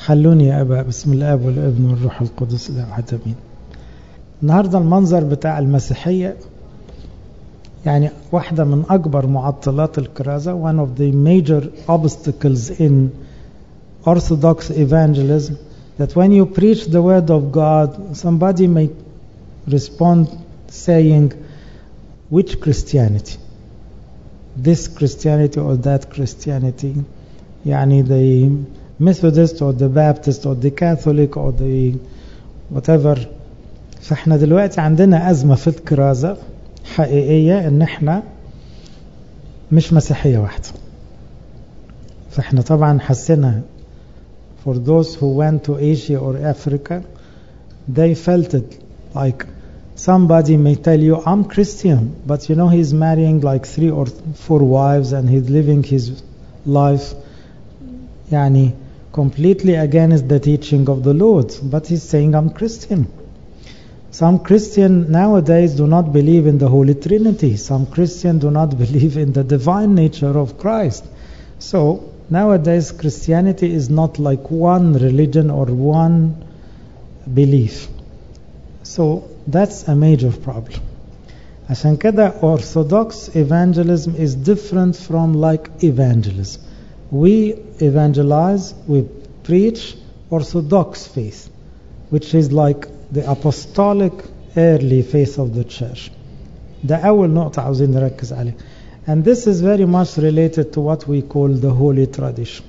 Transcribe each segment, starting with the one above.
حلوني يا أبا بسم الآب والابن والروح القدس لا واحد أمين النهاردة المنظر بتاع المسيحية يعني واحدة من أكبر معطلات الكرازة one of the major obstacles in Orthodox evangelism that when you preach the word of God somebody may respond saying which Christianity this Christianity or that Christianity يعني the Methodist or the Baptist or the Catholic or the whatever فاحنا دلوقتي عندنا أزمة في الكرازة حقيقية ان احنا مش مسيحية واحدة فاحنا طبعا حسنا for those who went to Asia or Africa they felt it like somebody may tell you I'm Christian but you know he's marrying like three or four wives and he's living his life يعني completely against the teaching of the Lord but he's saying I'm Christian Some Christians nowadays do not believe in the Holy Trinity. Some Christians do not believe in the divine nature of Christ. So nowadays Christianity is not like one religion or one belief. So that's a major problem. عشان كده Orthodox evangelism is different from like evangelism. We evangelize, we preach Orthodox faith, which is like the apostolic early faith of the church. ده أول نقطة عاوزين نركز عليها. And this is very much related to what we call the holy tradition.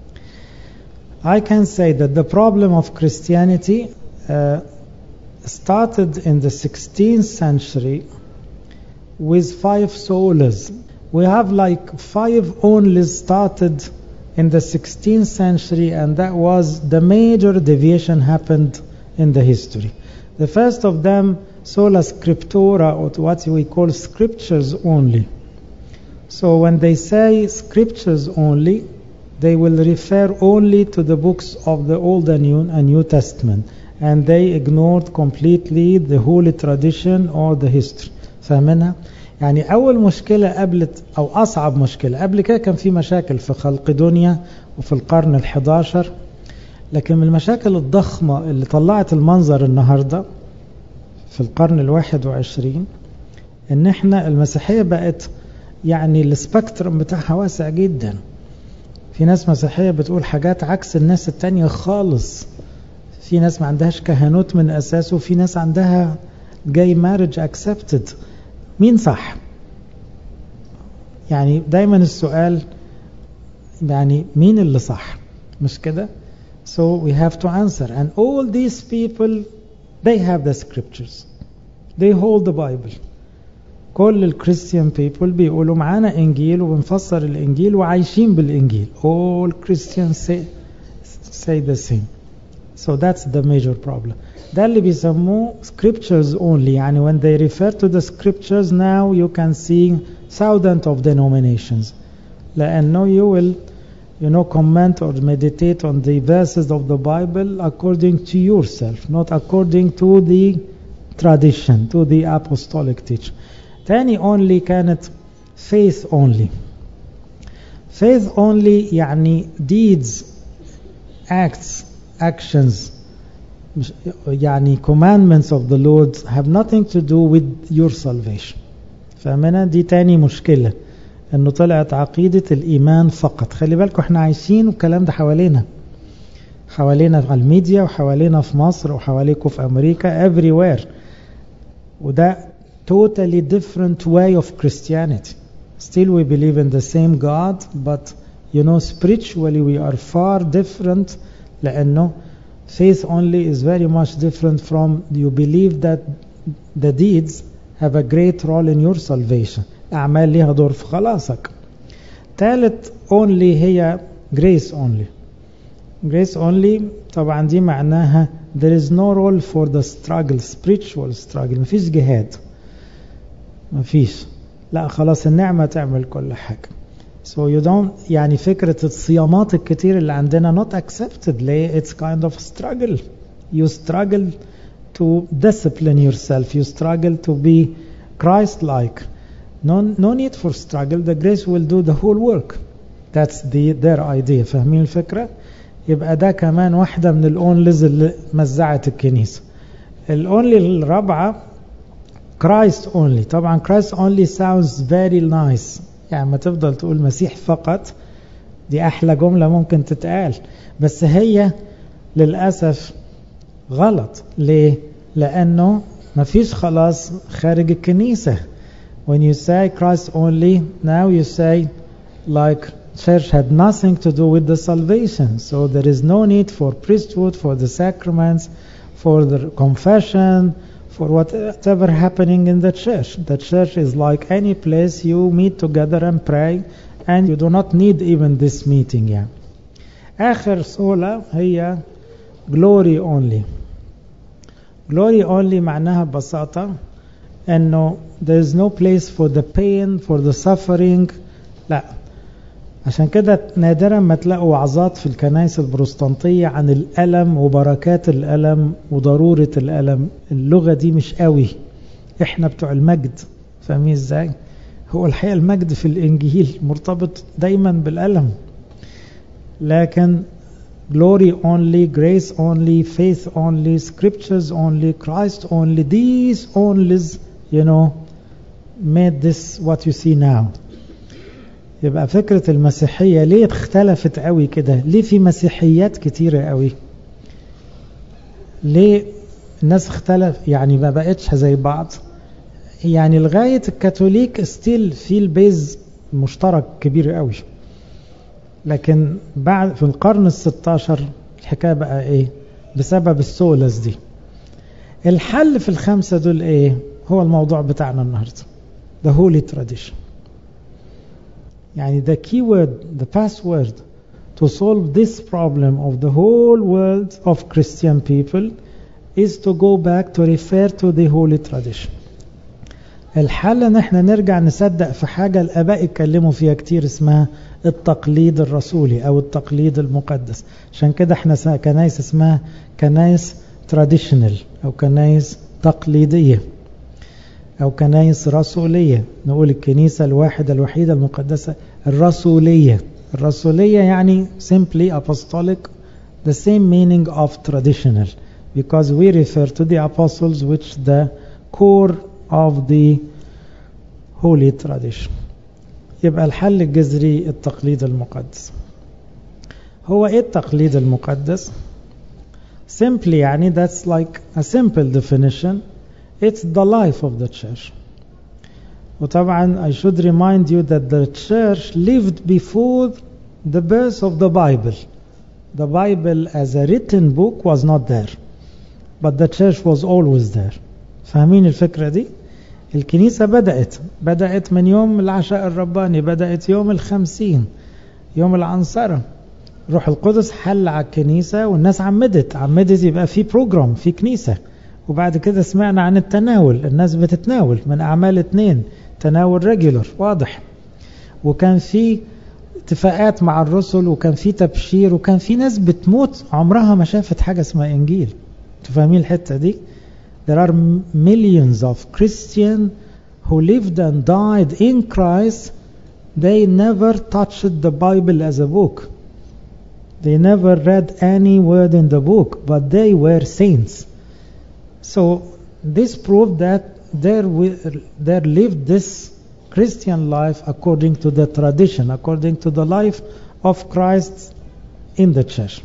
I can say that the problem of Christianity uh, started in the 16th century with five solas. We have like five only started in the 16th century and that was the major deviation happened in the history. The first of them, sola scriptura, or what we call scriptures only. So when they say scriptures only, they will refer only to the books of the Old and New, and New Testament, and they ignored completely the holy tradition or the history. فاهمينها؟ يعني أول مشكلة قبلت أو أصعب مشكلة قبل كده كان في مشاكل في خلق دنيا وفي القرن الحداشر لكن من المشاكل الضخمة اللي طلعت المنظر النهاردة في القرن الواحد وعشرين ان احنا المسيحية بقت يعني السبكترم بتاعها واسع جدا في ناس مسيحية بتقول حاجات عكس الناس التانية خالص في ناس ما عندهاش كهنوت من أساسه وفي ناس عندها جاي مارج اكسبتد مين صح يعني دايما السؤال يعني مين اللي صح مش كده So we have to answer. And all these people, they have the scriptures. They hold the Bible. كل الكريستيان people بيقولوا معانا إنجيل وبنفسر الإنجيل وعايشين بالإنجيل. All Christians say, say the same. So that's the major problem. ده اللي بيسموه scriptures only. يعني when they refer to the scriptures now you can see thousands of denominations. لأنه you will you know, comment or meditate on the verses of the Bible according to yourself, not according to the tradition, to the apostolic teaching. تاني only كانت faith only. Faith only يعني deeds, acts, actions, يعني commandments of the Lord have nothing to do with your salvation. فاهمنا دي تاني مشكلة انه طلعت عقيدة الايمان فقط خلي بالكم احنا عايشين والكلام ده حوالينا حوالينا على الميديا وحوالينا في مصر وحواليكم في امريكا everywhere وده totally different way of Christianity still we believe in the same God but you know spiritually we are far different لانه faith only is very much different from you believe that the deeds have a great role in your salvation أعمال ليها دور في خلاصك ثالث only هي grace only grace only طبعا دي معناها there is no role for the struggle spiritual struggle مفيش جهاد مفيش لا خلاص النعمة تعمل كل حاجة so you don't يعني فكرة الصيامات الكتير اللي عندنا not accepted ليه it's kind of struggle you struggle to discipline yourself you struggle to be Christ-like no, no need for struggle the grace will do the whole work that's the, their idea فاهمين الفكرة يبقى ده كمان واحدة من الأونليز اللي مزعت الكنيسة الأونلي الرابعة Christ only طبعا Christ only sounds very nice يعني ما تفضل تقول مسيح فقط دي أحلى جملة ممكن تتقال بس هي للأسف غلط ليه؟ لأنه ما فيش خلاص خارج الكنيسة when you say Christ only now you say like church had nothing to do with the salvation so there is no need for priesthood for the sacraments for the confession for whatever happening in the church the church is like any place you meet together and pray and you do not need even this meeting yeah. آخر صولة هي glory only glory only معناها ببساطة انه there is no place for the pain for the suffering لا عشان كده نادرا ما تلاقوا وعظات في الكنائس البروستانتية عن الألم وبركات الألم وضرورة الألم اللغة دي مش قوي احنا بتوع المجد فاهمين ازاي هو الحقيقة المجد في الإنجيل مرتبط دايما بالألم لكن glory only, grace only, faith only, scriptures only, Christ only, these onlys, you know, made this what you see now. يبقى فكرة المسيحية ليه اختلفت قوي كده ليه في مسيحيات كتيرة قوي ليه الناس اختلف يعني ما بقتش زي بعض يعني لغاية الكاثوليك ستيل في البيز مشترك كبير قوي لكن بعد في القرن الستاشر الحكاية بقى ايه بسبب السولس دي الحل في الخمسة دول ايه هو الموضوع بتاعنا النهاردة the holy tradition يعني the keyword the password to solve this problem of the whole world of Christian people is to go back to refer to the holy tradition الحل ان احنا نرجع نصدق في حاجة الاباء اتكلموا فيها كتير اسمها التقليد الرسولي او التقليد المقدس عشان كده احنا كنايس اسمها كنايس تراديشنال او كنايس تقليدية او كنايس رسولية نقول الكنيسة الواحدة الوحيدة المقدسة الرسولية الرسولية يعني simply apostolic the same meaning of traditional because we refer to the apostles which the core of the holy tradition يبقى الحل الجذري التقليد المقدس هو ايه التقليد المقدس simply يعني that's like a simple definition it's the life of the church وطبعا I should remind you that the church lived before the birth of the Bible the Bible as a written book was not there but the church was always there فاهمين الفكرة دي الكنيسة بدأت بدأت من يوم العشاء الرباني بدأت يوم الخمسين يوم العنصرة روح القدس حل على الكنيسة والناس عمدت عمدت يبقى في بروجرام في كنيسة وبعد كده سمعنا عن التناول الناس بتتناول من أعمال اتنين تناول ريجولر واضح وكان في اتفاقات مع الرسل وكان في تبشير وكان في ناس بتموت عمرها ما شافت حاجة اسمها إنجيل تفهمين الحتة دي There are millions of Christians who lived and died in Christ. They never touched the Bible as a book. They never read any word in the book, but they were saints. So this proved that there, there lived this Christian life according to the tradition, according to the life of Christ in the church.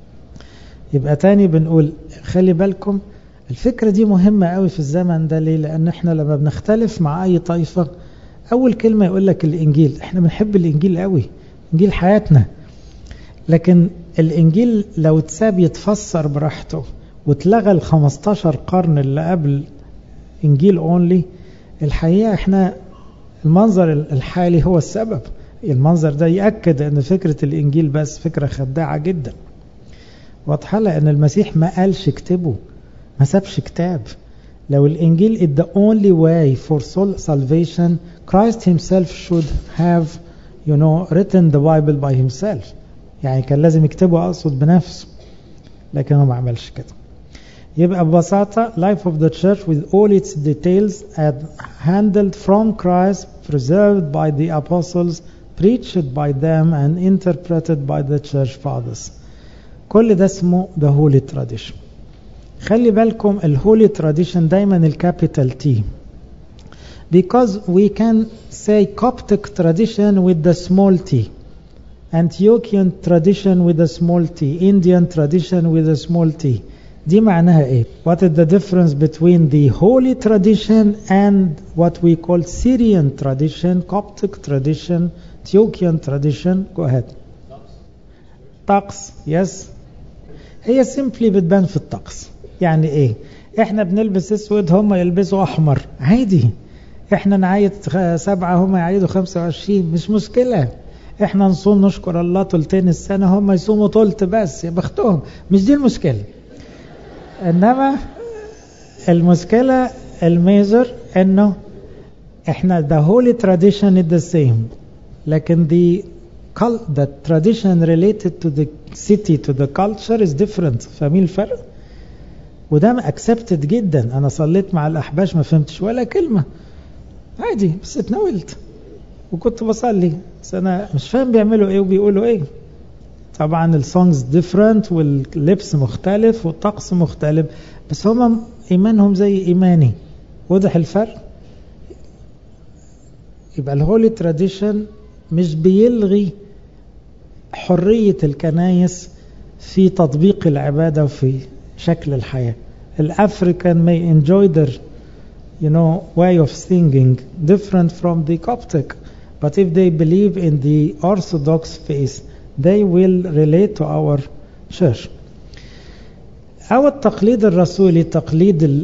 يبقى تاني بنقول خلي بالكم الفكرة دي مهمة قوي في الزمن ده ليه لأن احنا لما بنختلف مع أي طائفة أول كلمة يقول لك الإنجيل احنا بنحب الإنجيل قوي إنجيل حياتنا لكن الإنجيل لو اتساب يتفسر براحته واتلغى ال 15 قرن اللي قبل إنجيل أونلي الحقيقة احنا المنظر الحالي هو السبب المنظر ده يأكد أن فكرة الإنجيل بس فكرة خداعة جدا واضحة لأن المسيح ما قالش اكتبه ما سابش كتاب لو الإنجيل is the only way for soul salvation Christ himself should have you know written the Bible by himself يعني كان لازم يكتبه أقصد بنفسه لكن هو ما عملش كده يبقى ببساطة life of the church with all its details handled from Christ preserved by the apostles preached by them and interpreted by the church fathers كل ده اسمه the holy tradition خلي بالكم الهولي tradition دايما الكابيتال تي because we can say Coptic tradition with the small t Antiochian tradition with a small t Indian tradition with a small t دي معناها ايه what is the difference between the holy tradition and what we call Syrian tradition Coptic tradition Antiochian tradition go ahead طقس yes هي simply بتبان في الطقس يعني ايه احنا بنلبس اسود هم يلبسوا احمر عادي احنا نعيد سبعة هم يعيدوا خمسة وعشرين مش مشكلة احنا نصوم نشكر الله طولتين السنة هم يصوموا طولت بس يا بختهم مش دي المشكلة انما المشكلة الميجر انه احنا the holy tradition is the same لكن the the tradition related to the city to the culture is different فاهمين الفرق؟ وده accepted جدا انا صليت مع الاحباش ما فهمتش ولا كلمه عادي بس اتناولت وكنت بصلي بس انا مش فاهم بيعملوا ايه وبيقولوا ايه طبعا السونجز ديفرنت واللبس مختلف والطقس مختلف بس هم ايمانهم زي ايماني واضح الفرق يبقى الهولي تراديشن مش بيلغي حرية الكنايس في تطبيق العبادة وفي شكل الحياة الأفريكان may enjoy their you know, way of thinking different from the Coptic. But if they believe in the Orthodox faith, they will relate to our church. أو التقليد الرسولي التقليد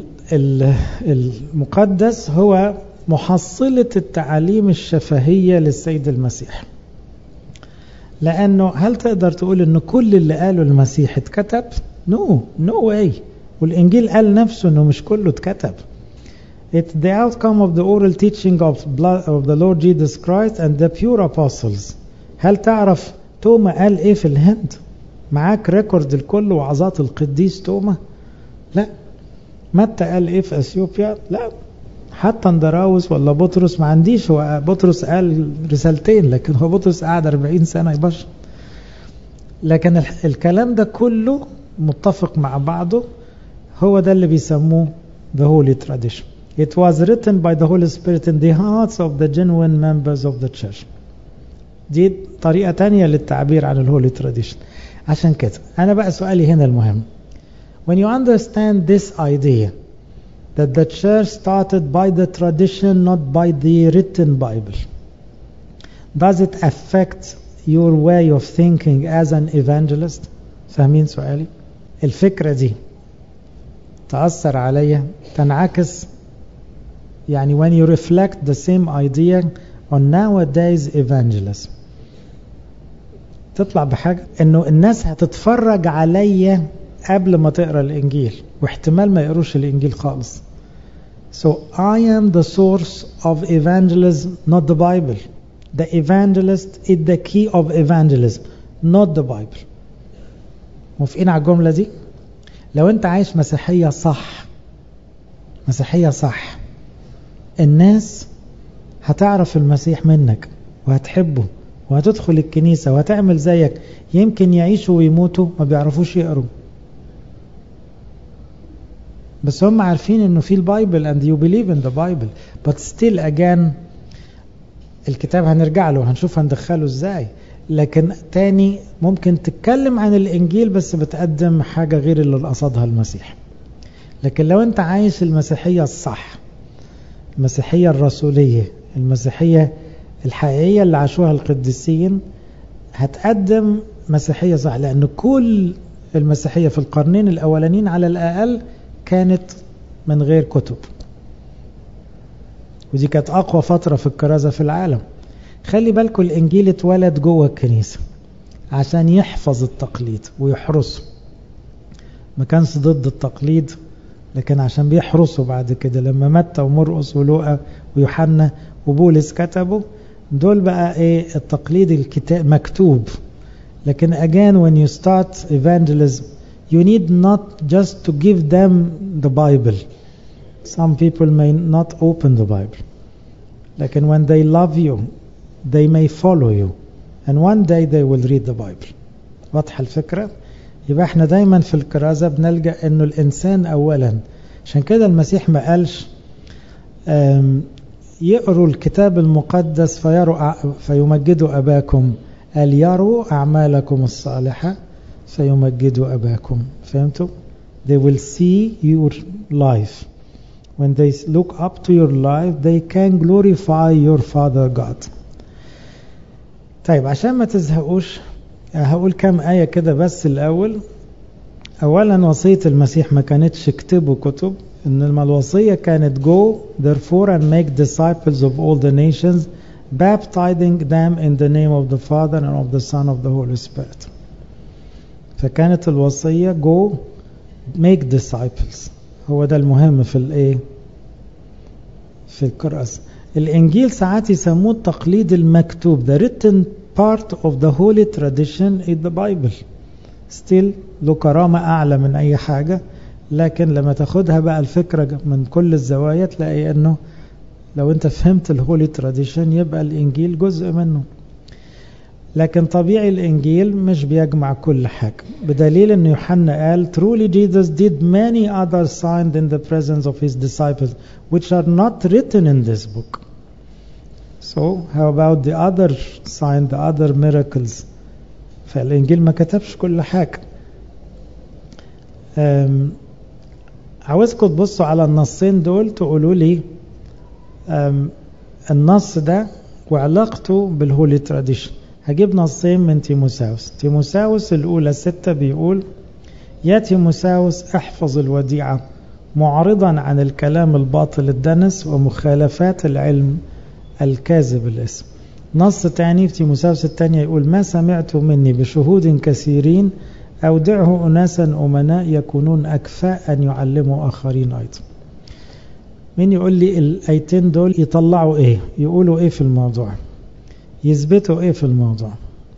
المقدس هو محصلة التعاليم الشفهية للسيد المسيح لأنه هل تقدر تقول أنه كل اللي قاله المسيح اتكتب؟ نو نو واي والإنجيل قال نفسه أنه مش كله اتكتب It's the outcome of the oral teaching of, blood, of the Lord Jesus Christ and the pure apostles. هل تعرف توما قال ايه في الهند؟ معاك ريكورد الكل وعظات القديس توما؟ لا. متى قال ايه في اثيوبيا؟ لا. حتى اندراوس ولا بطرس ما عنديش هو بطرس قال رسالتين لكن هو بطرس قعد 40 سنه يبشر. لكن الكلام ده كله متفق مع بعضه هو ده اللي بيسموه the holy tradition. It was written by the Holy Spirit in the hearts of the genuine members of the church. دي طريقة تانية للتعبير عن الهولي tradition. عشان كده أنا بقى سؤالي هنا المهم. When you understand this idea that the church started by the tradition not by the written Bible, does it affect your way of thinking as an evangelist? فاهمين سؤالي؟ الفكرة دي تأثر عليا تنعكس يعني when you reflect the same idea on nowadays evangelism تطلع بحاجة انه الناس هتتفرج عليا قبل ما تقرا الانجيل واحتمال ما يقروش الانجيل خالص so I am the source of evangelism not the Bible the evangelist is the key of evangelism not the Bible موافقين على الجملة دي لو انت عايش مسيحية صح مسيحية صح الناس هتعرف المسيح منك وهتحبه وهتدخل الكنيسة وهتعمل زيك يمكن يعيشوا ويموتوا ما بيعرفوش يقروا بس هم عارفين انه في البايبل and you believe in the Bible but still again الكتاب هنرجع له هنشوف هندخله ازاي لكن تاني ممكن تتكلم عن الانجيل بس بتقدم حاجة غير اللي قصدها المسيح لكن لو انت عايش المسيحية الصح المسيحية الرسولية المسيحية الحقيقية اللي عاشوها القديسين هتقدم مسيحية صح لأن كل المسيحية في القرنين الأولانيين على الأقل كانت من غير كتب ودي كانت أقوى فترة في الكرازة في العالم خلي بالكم الإنجيل اتولد جوه الكنيسة عشان يحفظ التقليد ويحرسه ما كانش ضد التقليد لكن عشان بيحرسوا بعد كده لما متى ومرقس ولوقا ويوحنا وبولس كتبوا دول بقى ايه التقليد الكتاب مكتوب لكن again when you start evangelism you need not just to give them the Bible some people may not open the Bible لكن when they love you they may follow you and one day they will read the Bible واضحة الفكرة يبقى احنا دايما في الكرازة بنلجأ انه الانسان اولا عشان كده المسيح ما قالش يقروا الكتاب المقدس فيروا فيمجدوا أباكم قال يروا أعمالكم الصالحة فيمجدوا أباكم فهمتوا؟ They will see your life. When they look up to your life, they can glorify your Father God. طيب عشان ما تزهقوش هقول كام آية كده بس الأول أولا وصية المسيح ما كانتش اكتبوا كتب إن الوصية كانت go therefore and make disciples of all the nations baptizing them in the name of the Father and of the Son of the Holy Spirit فكانت الوصية go make disciples هو ده المهم في الايه في الكراسة الانجيل ساعات يسموه التقليد المكتوب the written part of the holy tradition in the Bible still له كرامة أعلى من أي حاجة لكن لما تاخدها بقى الفكرة من كل الزوايا تلاقي أنه لو أنت فهمت الهولي تراديشن يبقى الإنجيل جزء منه لكن طبيعي الإنجيل مش بيجمع كل حاجة بدليل أن يوحنا قال Truly Jesus did many other signs in the presence of his disciples which are not written in this book So how about the other sign, the other miracles فالإنجيل ما كتبش كل حاجة عاوزكم تبصوا على النصين دول تقولوا لي النص ده وعلاقته بالهولي تراديشن هجيب نصين من تيموساوس تيموساوس الأولى ستة بيقول يا تيموساوس احفظ الوديعة معرضا عن الكلام الباطل الدنس ومخالفات العلم الكاذب الاسم نص تاني في تيموساوس الثانية يقول ما سمعت مني بشهود كثيرين أودعه أناسا أمناء يكونون أكفاء أن يعلموا آخرين أيضا مين يقول لي الآيتين دول يطلعوا إيه يقولوا إيه في الموضوع يثبتوا إيه في الموضوع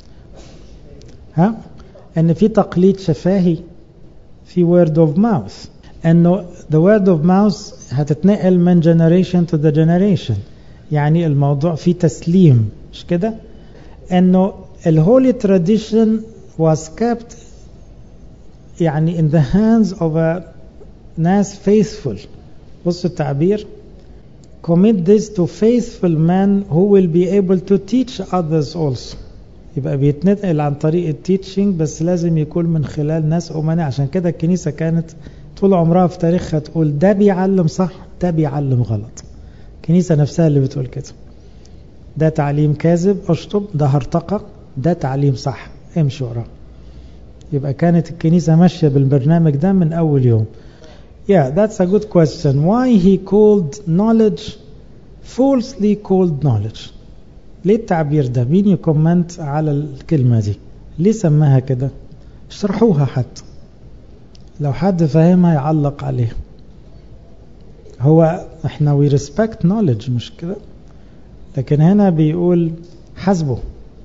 ها أن في تقليد شفاهي في word of mouth أنه the word of mouth هتتنقل من generation to the generation يعني الموضوع فيه تسليم مش كده أنه الهولي tradition was kept يعني in the hands of a ناس faithful بصوا التعبير commit this to faithful men who will be able to teach others also يبقى بيتنقل عن طريق التيتشنج بس لازم يكون من خلال ناس أمناء عشان كده الكنيسة كانت طول عمرها في تاريخها تقول ده بيعلم صح ده بيعلم غلط الكنيسة نفسها اللي بتقول كده ده تعليم كاذب اشطب ده هرطقة ده تعليم صح امشي وراه يبقى كانت الكنيسة ماشية بالبرنامج ده من أول يوم Yeah, that's a good question. Why he called knowledge falsely called knowledge? ليه التعبير ده؟ مين يكومنت على الكلمة دي؟ ليه سماها كده؟ اشرحوها حتى. لو حد فاهمها يعلق عليها. هو احنا we respect knowledge مش كده؟ لكن هنا بيقول حسبه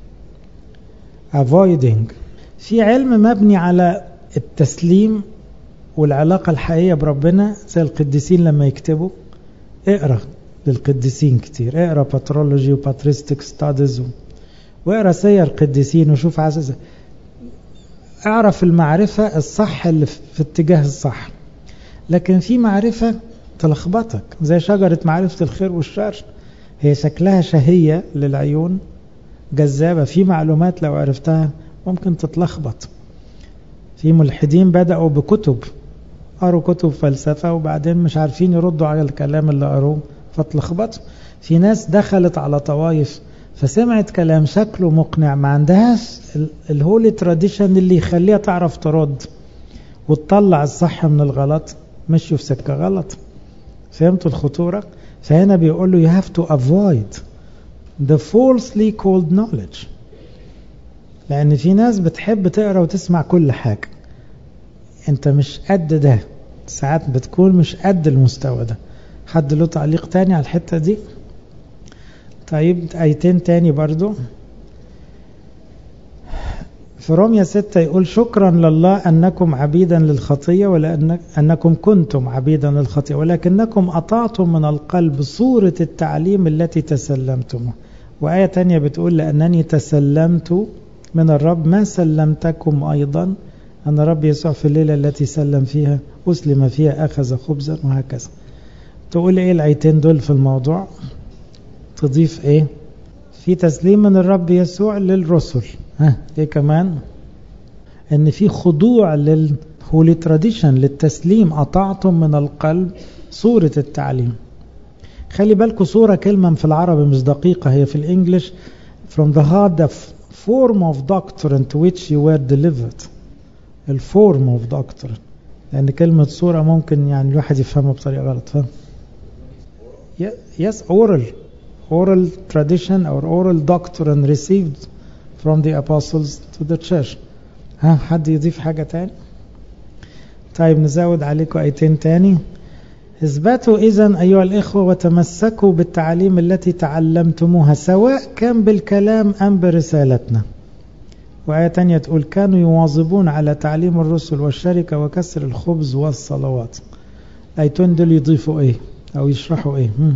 avoiding في علم مبني على التسليم والعلاقة الحقيقية بربنا زي القديسين لما يكتبوا اقرا للقديسين كتير اقرا باترولوجي وباتريستيك ستاديز واقرا سير قديسين وشوف عزيز اعرف المعرفة الصح اللي في اتجاه الصح لكن في معرفة تلخبطك زي شجرة معرفة الخير والشر هي شكلها شهية للعيون جذابة في معلومات لو عرفتها ممكن تتلخبط في ملحدين بدأوا بكتب قروا كتب فلسفة وبعدين مش عارفين يردوا على الكلام اللي قروه فتلخبطوا في ناس دخلت على طوائف فسمعت كلام شكله مقنع ما عندهاش الهولي تراديشن اللي يخليها تعرف ترد وتطلع الصح من الغلط مشوا في سكة غلط فهمتوا الخطورة فهنا بيقول له you have to avoid the falsely called knowledge لأن في ناس بتحب تقرأ وتسمع كل حاجة أنت مش قد ده ساعات بتكون مش قد المستوى ده حد له تعليق تاني على الحتة دي طيب آيتين تاني برضو في روميا ستة يقول شكرا لله أنكم عبيدا للخطية ولأنكم كنتم عبيدا للخطية ولكنكم أطعتم من القلب صورة التعليم التي تسلمتم وآية تانية بتقول لأنني تسلمت من الرب ما سلمتكم أيضا أن رب يسوع في الليلة التي سلم فيها أسلم فيها أخذ خبزا وهكذا تقول إيه العيتين دول في الموضوع تضيف إيه في تسليم من الرب يسوع للرسل ها إيه كمان ان في خضوع للهولي تراديشن للتسليم قطعتم من القلب صورة التعليم خلي بالكم صورة كلمة في العربي مش دقيقة هي في الانجليش from the heart the form of doctrine to which you were delivered الفورم of doctrine لأن كلمة صورة ممكن يعني الواحد يفهمها بطريقة غلط فاهم yes oral oral tradition or oral doctrine received from the apostles to the church ها حد يضيف حاجة تاني طيب نزود عليكم ايتين تاني اثبتوا اذا ايها الاخوة وتمسكوا بالتعاليم التي تعلمتموها سواء كان بالكلام ام برسالتنا وآية تانية تقول كانوا يواظبون على تعليم الرسل والشركة وكسر الخبز والصلوات الايتين دول يضيفوا ايه او يشرحوا ايه هم.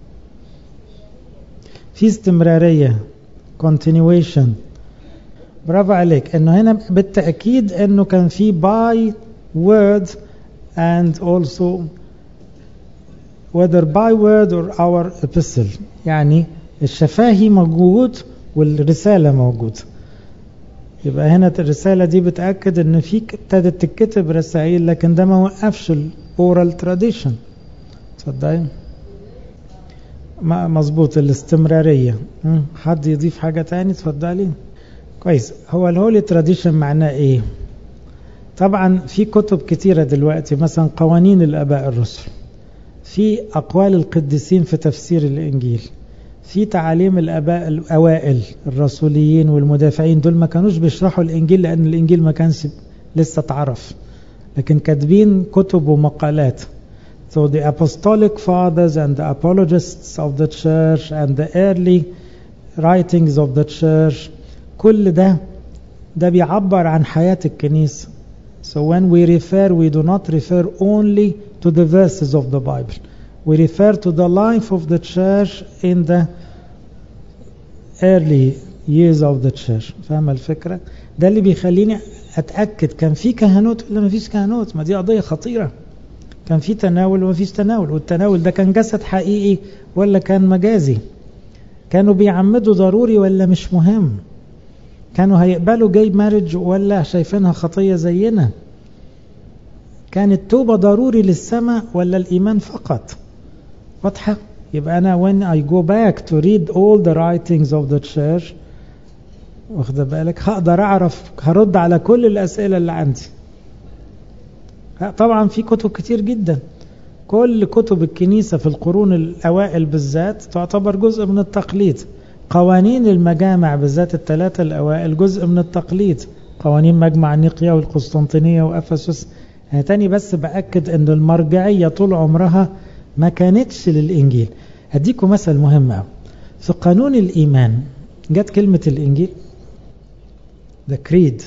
في استمرارية continuation برافو عليك انه هنا بالتأكيد انه كان في by word and also whether by word or our epistle يعني الشفاهي موجود والرسالة موجود يبقى هنا الرسالة دي بتأكد ان في ابتدت تتكتب رسائل لكن ده ما وقفش الاورال تراديشن تصدقين مظبوط الاستمرارية حد يضيف حاجة تاني تفضلي كويس هو الهولي تراديشن معناه ايه طبعا في كتب كتيرة دلوقتي مثلا قوانين الاباء الرسل في اقوال القديسين في تفسير الانجيل في تعاليم الاباء الاوائل الرسوليين والمدافعين دول ما كانوش بيشرحوا الانجيل لان الانجيل ما كانش لسه اتعرف لكن كاتبين كتب ومقالات So the apostolic fathers and the apologists of the church and the early writings of the church كل ده ده بيعبر عن حياة الكنيسة So when we refer we do not refer only to the verses of the Bible we refer to the life of the church in the early years of the church فاهم الفكرة ده اللي بيخليني أتأكد كان في كهنوت ولا ما فيش كهنوت ما دي قضية خطيرة كان في تناول وما فيش تناول والتناول ده كان جسد حقيقي ولا كان مجازي كانوا بيعمدوا ضروري ولا مش مهم كانوا هيقبلوا جاي مارج ولا شايفينها خطية زينا كانت توبة ضروري للسماء ولا الإيمان فقط واضحة يبقى أنا when I go back to read all the writings of the church واخد بالك هقدر أعرف هرد على كل الأسئلة اللي عندي طبعا في كتب كتير جدا كل كتب الكنيسة في القرون الأوائل بالذات تعتبر جزء من التقليد قوانين المجامع بالذات الثلاثة الأوائل جزء من التقليد قوانين مجمع نيقيا والقسطنطينية وأفسس يعني تاني بس بأكد أن المرجعية طول عمرها ما كانتش للإنجيل هديكم مثل مهم أوي في قانون الإيمان جت كلمة الإنجيل ده كريد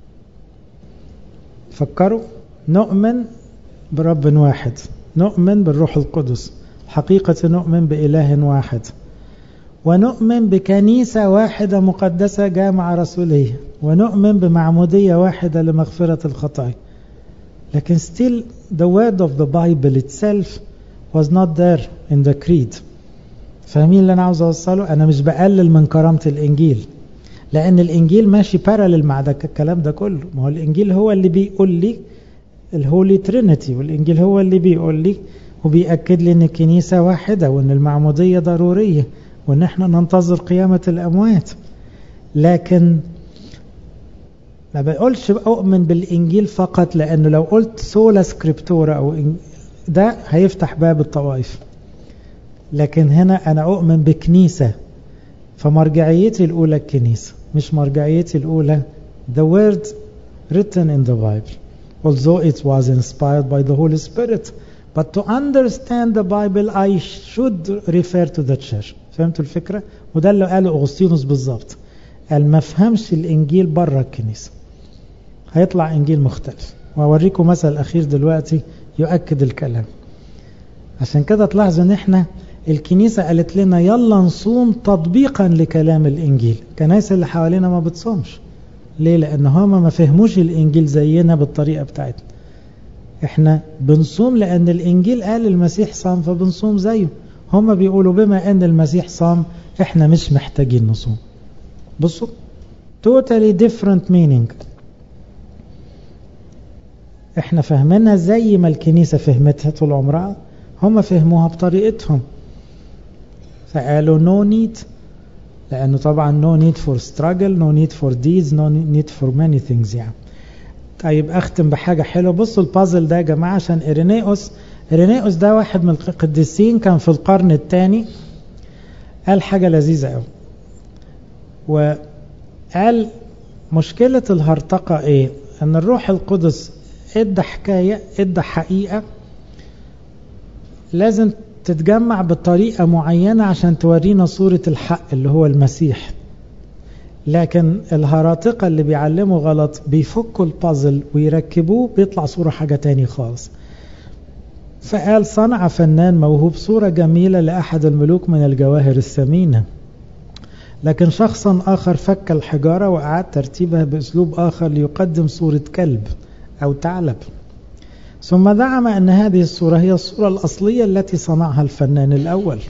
فكروا نؤمن برب واحد نؤمن بالروح القدس حقيقة نؤمن بإله واحد ونؤمن بكنيسة واحدة مقدسة جامعة رسولية ونؤمن بمعمودية واحدة لمغفرة الخطايا لكن still the word of the Bible itself was not there in the creed فاهمين اللي أنا عاوز أوصله أنا مش بقلل من كرامة الإنجيل لأن الإنجيل ماشي بارالل مع ده الكلام ده كله ما هو الإنجيل هو اللي بيقول لي الهولي ترينيتي والإنجيل هو اللي بيقول لي وبيأكد لي إن الكنيسة واحدة وإن المعمودية ضرورية وإن إحنا ننتظر قيامة الأموات لكن ما بقولش أؤمن بالإنجيل فقط لأنه لو قلت سولا سكريبتورا أو ده هيفتح باب الطوائف لكن هنا أنا أؤمن بكنيسة فمرجعيتي الأولى الكنيسة مش مرجعيتي الأولى the word written in the Bible although it was inspired by the Holy Spirit but to understand the Bible I should refer to the church فهمتوا الفكرة وده اللي قاله أغسطينوس بالظبط قال ما فهمش الإنجيل بره الكنيسة هيطلع إنجيل مختلف وأوريكم مثل أخير دلوقتي يؤكد الكلام عشان كده تلاحظوا ان احنا الكنيسة قالت لنا يلا نصوم تطبيقا لكلام الإنجيل الكنائس اللي حوالينا ما بتصومش ليه لان هما ما فهموش الانجيل زينا بالطريقه بتاعتنا احنا بنصوم لان الانجيل قال المسيح صام فبنصوم زيه هما بيقولوا بما ان المسيح صام احنا مش محتاجين نصوم بصوا totally different meaning احنا فهمنا زي ما الكنيسة فهمتها طول عمرها هم فهموها بطريقتهم فقالوا no need لأنه طبعا no need for struggle no need for deeds no need for many things يعني طيب أختم بحاجة حلوة بصوا البازل ده يا جماعة عشان إيرينيوس إيرينيوس ده واحد من القديسين كان في القرن الثاني قال حاجة لذيذة قوي وقال مشكلة الهرطقة ايه ان الروح القدس ادى حكاية ادى حقيقة لازم تتجمع بطريقة معينة عشان تورينا صورة الحق اللي هو المسيح لكن الهراطقة اللي بيعلموا غلط بيفكوا البازل ويركبوه بيطلع صورة حاجة تاني خالص فقال صنع فنان موهوب صورة جميلة لأحد الملوك من الجواهر الثمينة لكن شخصا آخر فك الحجارة وأعاد ترتيبها بأسلوب آخر ليقدم صورة كلب أو ثعلب ثم زعم أن هذه الصورة هي الصورة الأصلية التي صنعها الفنان الأول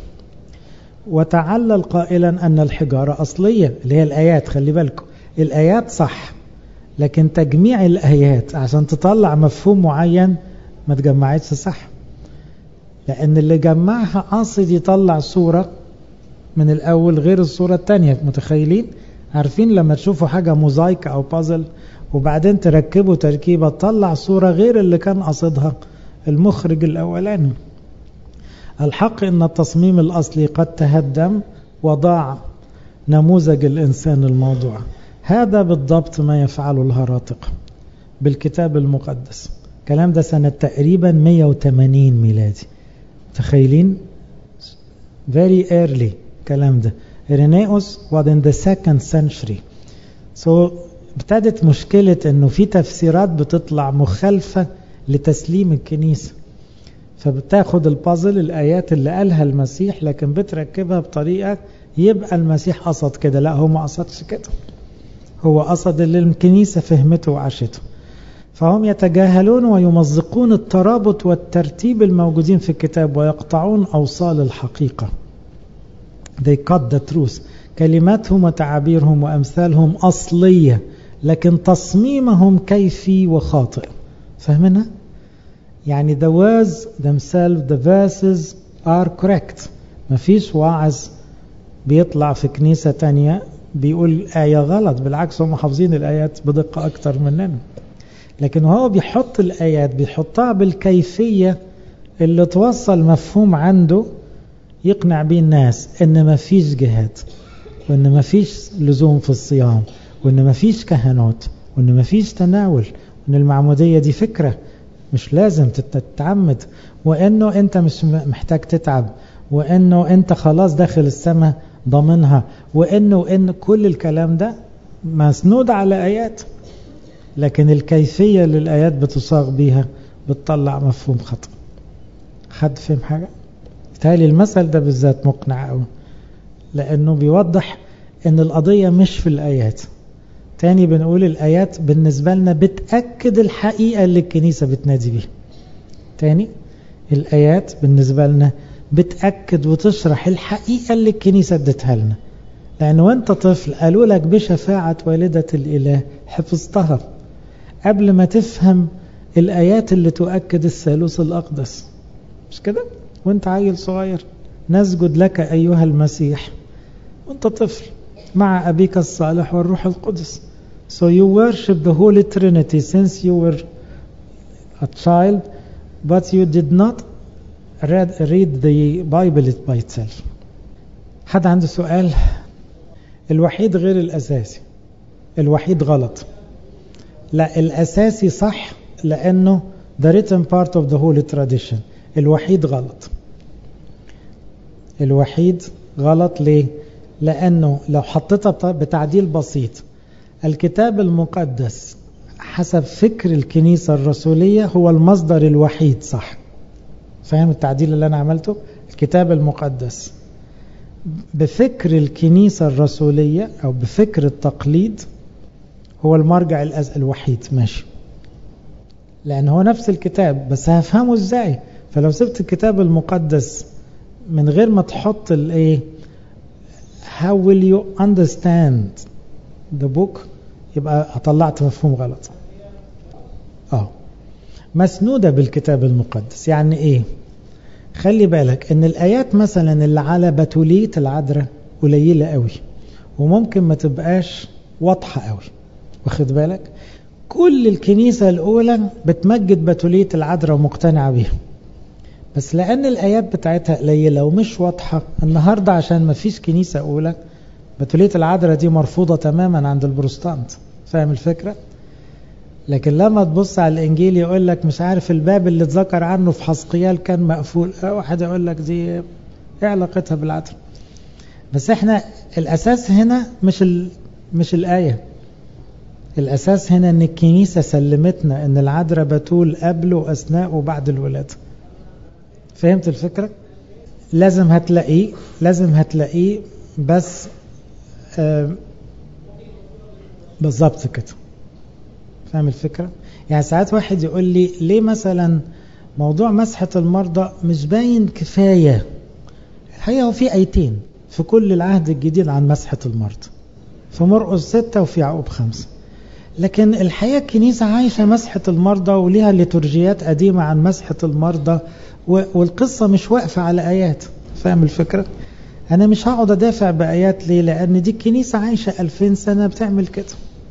وتعلل قائلا أن الحجارة أصلية اللي هي الآيات خلي بالكم الآيات صح لكن تجميع الآيات عشان تطلع مفهوم معين ما تجمعتش صح لأن اللي جمعها قاصد يطلع صورة من الأول غير الصورة التانية متخيلين عارفين لما تشوفوا حاجة موزايك أو بازل وبعدين تركبوا تركيبة تطلع صورة غير اللي كان قصدها المخرج الأولاني الحق أن التصميم الأصلي قد تهدم وضاع نموذج الإنسان الموضوع هذا بالضبط ما يفعله الهراطقة بالكتاب المقدس الكلام ده سنة تقريبا 180 ميلادي تخيلين very early الكلام ده إرينيوس was in the second century so ابتدت مشكلة انه في تفسيرات بتطلع مخالفة لتسليم الكنيسة فبتاخد البازل الآيات اللي قالها المسيح لكن بتركبها بطريقة يبقى المسيح قصد كده لا هو ما قصدش كده هو قصد اللي الكنيسة فهمته وعاشته فهم يتجاهلون ويمزقون الترابط والترتيب الموجودين في الكتاب ويقطعون أوصال الحقيقة they cut the truth كلماتهم وتعابيرهم وأمثالهم أصلية لكن تصميمهم كيفي وخاطئ فاهمينها؟ يعني the words themselves the verses are correct مفيش واعظ بيطلع في كنيسة تانية بيقول آية غلط بالعكس هم حافظين الآيات بدقة أكتر مننا لكن هو بيحط الآيات بيحطها بالكيفية اللي توصل مفهوم عنده يقنع بيه الناس ان مفيش جهاد وان مفيش لزوم في الصيام وان مفيش كهنوت وان مفيش تناول وان المعمودية دي فكرة مش لازم تتعمد وانه انت مش محتاج تتعب وانه انت خلاص داخل السماء ضامنها وانه ان كل الكلام ده مسنود على ايات لكن الكيفية اللي الايات بتصاغ بيها بتطلع مفهوم خطأ حد فهم حاجة تالي المثل ده بالذات مقنع قوي لانه بيوضح ان القضية مش في الايات تاني بنقول الآيات بالنسبة لنا بتأكد الحقيقة اللي الكنيسة بتنادي بيها تاني الآيات بالنسبة لنا بتأكد وتشرح الحقيقة اللي الكنيسة ادتها لنا لأن وانت طفل قالوا لك بشفاعة والدة الإله حفظتها قبل ما تفهم الآيات اللي تؤكد الثالوث الأقدس مش كده وانت عيل صغير نسجد لك أيها المسيح وانت طفل مع أبيك الصالح والروح القدس So you worship the Holy Trinity since you were a child, but you did not read, read the Bible by itself. حد عنده سؤال؟ الوحيد غير الأساسي. الوحيد غلط. لا الأساسي صح لأنه the written part of the Holy Tradition. الوحيد غلط. الوحيد غلط ليه؟ لأنه لو حطيتها بتعديل بسيط الكتاب المقدس حسب فكر الكنيسة الرسولية هو المصدر الوحيد صح فاهم التعديل اللي أنا عملته الكتاب المقدس بفكر الكنيسة الرسولية أو بفكر التقليد هو المرجع الأز... الوحيد ماشي لأن هو نفس الكتاب بس هفهمه ازاي فلو سبت الكتاب المقدس من غير ما تحط الايه how will you understand the book يبقى طلعت مفهوم غلط اه مسنودة بالكتاب المقدس يعني ايه خلي بالك ان الايات مثلا اللي على بتولية العذراء قليلة قوي وممكن ما تبقاش واضحة قوي واخد بالك كل الكنيسة الاولى بتمجد بتولية العذراء ومقتنعة بيها بس لان الايات بتاعتها قليلة ومش واضحة النهاردة عشان ما فيش كنيسة اولى بتولية العذراء دي مرفوضة تماما عند البروستانت فاهم الفكرة لكن لما تبص على الانجيل يقول لك مش عارف الباب اللي اتذكر عنه في حسقيال كان مقفول واحد يقول لك دي ايه علاقتها بالعذراء بس احنا الاساس هنا مش ال... مش الايه الاساس هنا ان الكنيسه سلمتنا ان العذراء بتول قبل واثناء وبعد الولاده فهمت الفكره لازم هتلاقيه لازم هتلاقيه بس آه بالظبط كده فاهم الفكرة يعني ساعات واحد يقول لي ليه مثلا موضوع مسحة المرضى مش باين كفاية الحقيقة هو في ايتين في كل العهد الجديد عن مسحة المرضى في مرقس ستة وفي يعقوب خمسة لكن الحقيقة الكنيسة عايشة مسحة المرضى وليها ليتورجيات قديمة عن مسحة المرضى والقصة مش واقفة على آيات فاهم الفكرة؟ أنا مش هقعد أدافع بآيات ليه؟ لأن دي الكنيسة عايشة ألفين سنة بتعمل كده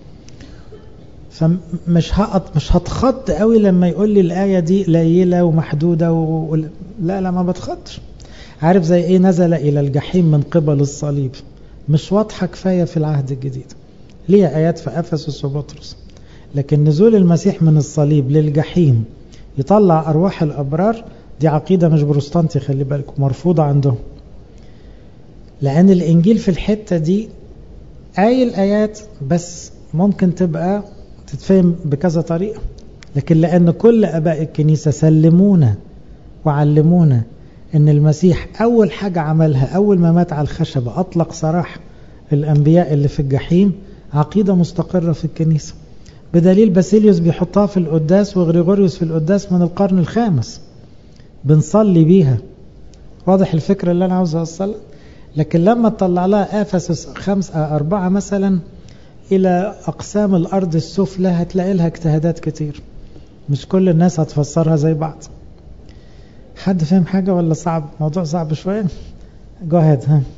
فمش هقط مش هتخض قوي لما يقول لي الآية دي قليلة ومحدودة و... لا لا ما بتخضش عارف زي ايه نزل إلى الجحيم من قبل الصليب مش واضحة كفاية في العهد الجديد ليها آيات في أفسس وبطرس لكن نزول المسيح من الصليب للجحيم يطلع أرواح الأبرار دي عقيدة مش بروستانتي خلي بالكم مرفوضة عندهم لأن الإنجيل في الحتة دي قايل آيات بس ممكن تبقى تتفهم بكذا طريقة لكن لأن كل أباء الكنيسة سلمونا وعلمونا أن المسيح أول حاجة عملها أول ما مات على الخشبة أطلق سراح الأنبياء اللي في الجحيم عقيدة مستقرة في الكنيسة بدليل باسيليوس بيحطها في القداس وغريغوريوس في القداس من القرن الخامس بنصلي بيها واضح الفكرة اللي أنا عاوز أوصلها لكن لما تطلع لها أفسس خمس أربعة مثلا إلى أقسام الأرض السفلى هتلاقي لها اجتهادات كتير مش كل الناس هتفسرها زي بعض حد فهم حاجة ولا صعب موضوع صعب شوية go ahead ها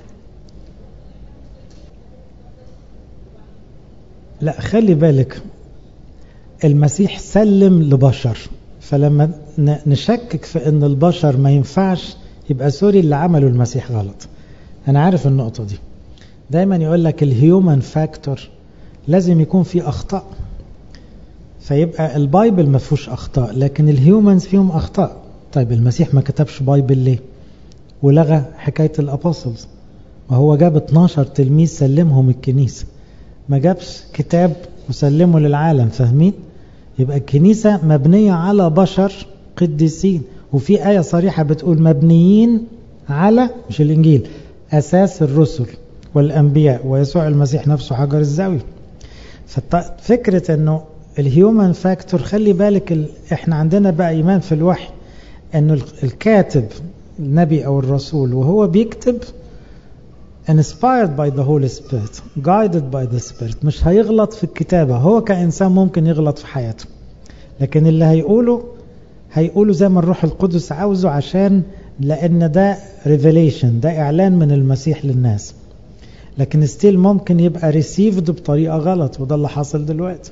لا خلي بالك المسيح سلم لبشر فلما نشكك في ان البشر ما ينفعش يبقى سوري اللي عمله المسيح غلط انا عارف النقطة دي دايما يقول لك الهيومن فاكتور لازم يكون في اخطاء فيبقى البايبل ما فيهوش اخطاء لكن الهيومنز فيهم اخطاء طيب المسيح ما كتبش بايبل ليه ولغى حكاية الابوستلز ما هو جاب 12 تلميذ سلمهم الكنيسة ما جابش كتاب وسلمه للعالم فاهمين يبقى الكنيسة مبنية على بشر قديسين وفي آية صريحة بتقول مبنيين على مش الإنجيل أساس الرسل والأنبياء ويسوع المسيح نفسه حجر الزاوية ففكرة أنه الهيومن فاكتور خلي بالك ال... احنا عندنا بقى إيمان في الوحي أنه الكاتب النبي أو الرسول وهو بيكتب inspired by the Holy Spirit guided by the Spirit مش هيغلط في الكتابة هو كإنسان ممكن يغلط في حياته لكن اللي هيقوله هيقوله زي ما الروح القدس عاوزه عشان لأن ده revelation ده إعلان من المسيح للناس لكن ستيل ممكن يبقى received بطريقة غلط وده اللي حاصل دلوقتي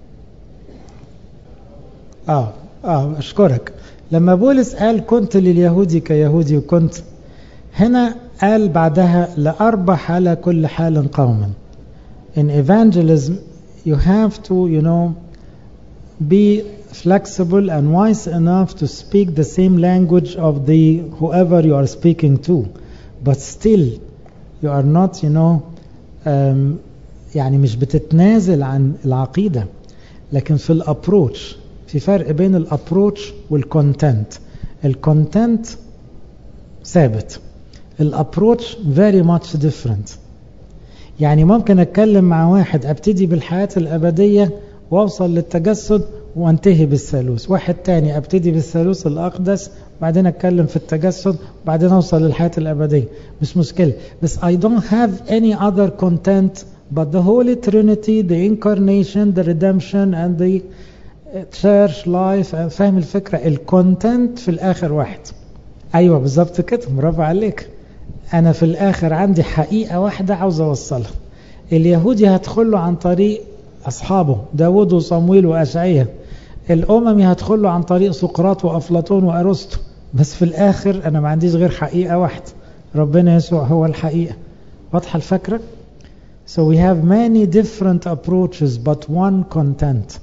آه آه أشكرك لما بولس قال كنت لليهودي كيهودي وكنت هنا قال بعدها لأربح على كل حال قوما in evangelism you have to you know be flexible and wise enough to speak the same language of the whoever you are speaking to but still you are not you know um, يعني مش بتتنازل عن العقيدة لكن في الابروتش في فرق بين الابروتش والكونتنت الكونتنت ثابت الابروتش very much different يعني ممكن اتكلم مع واحد ابتدي بالحياة الابدية واوصل للتجسد وانتهي بالثالوث واحد تاني ابتدي بالثالوث الاقدس بعدين اتكلم في التجسد بعدين اوصل للحياة الابدية مش مشكلة بس I don't have any other content but the Holy Trinity the incarnation the redemption and the church life فاهم الفكرة الكونتنت في الاخر واحد ايوه بالظبط كده برافو عليك انا في الاخر عندي حقيقة واحدة عاوز اوصلها اليهودي هدخل له عن طريق اصحابه داود وصمويل واشعياء الاممي هدخل له عن طريق سقراط وافلاطون وارسطو بس في الاخر انا ما عنديش غير حقيقة واحدة ربنا يسوع هو الحقيقة واضحة الفكرة So we have many different approaches but one content.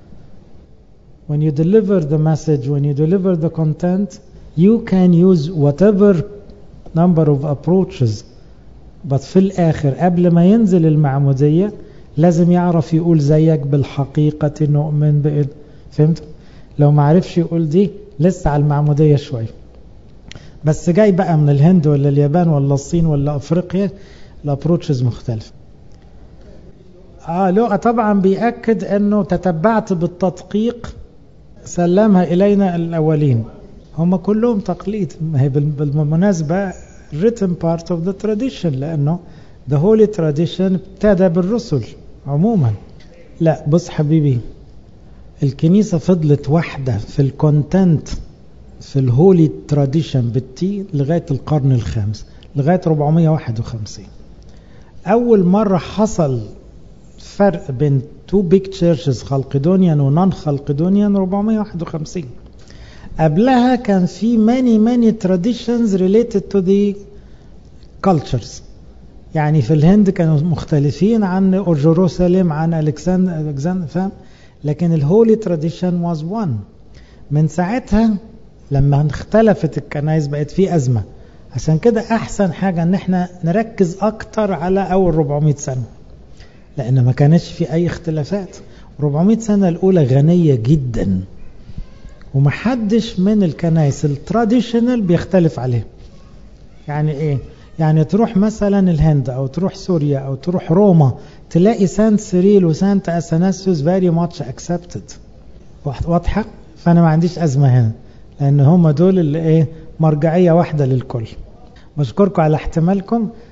When you deliver the message, when you deliver the content, you can use whatever number of approaches but في الآخر قبل ما ينزل المعمودية لازم يعرف يقول زيك بالحقيقة نؤمن بإذن فهمت؟ لو ما عرفش يقول دي لسه على المعمودية شوية بس جاي بقى من الهند ولا اليابان ولا الصين ولا أفريقيا الابروتشز مختلفة آه لغة طبعا بيأكد أنه تتبعت بالتدقيق سلمها إلينا الأولين هم كلهم تقليد ما هي بالمناسبة written part of the tradition لأنه the holy tradition ابتدى بالرسل عموما لا بص حبيبي الكنيسة فضلت واحدة في الكونتنت في الهولي تراديشن بالتي لغاية القرن الخامس لغاية 451 أول مرة حصل فرق بين تو بيج تشيرشز خلقدونيان ونون خلقدونيان 451 قبلها كان في many many traditions related to the cultures يعني في الهند كانوا مختلفين عن جيروسالم عن الكسندر فاهم لكن الهولي تراديشن واز وان من ساعتها لما اختلفت الكنائس بقت في ازمه عشان كده احسن حاجه ان احنا نركز اكتر على اول 400 سنه لان ما كانش في اي اختلافات 400 سنه الاولى غنيه جدا ومحدش من الكنائس التراديشنال بيختلف عليه يعني ايه يعني تروح مثلا الهند او تروح سوريا او تروح روما تلاقي سانت سيريل وسانت اثناسيوس فيري ماتش اكسبتد واضحه فانا ما عنديش ازمه هنا لان هم دول اللي ايه مرجعيه واحده للكل بشكركم على احتمالكم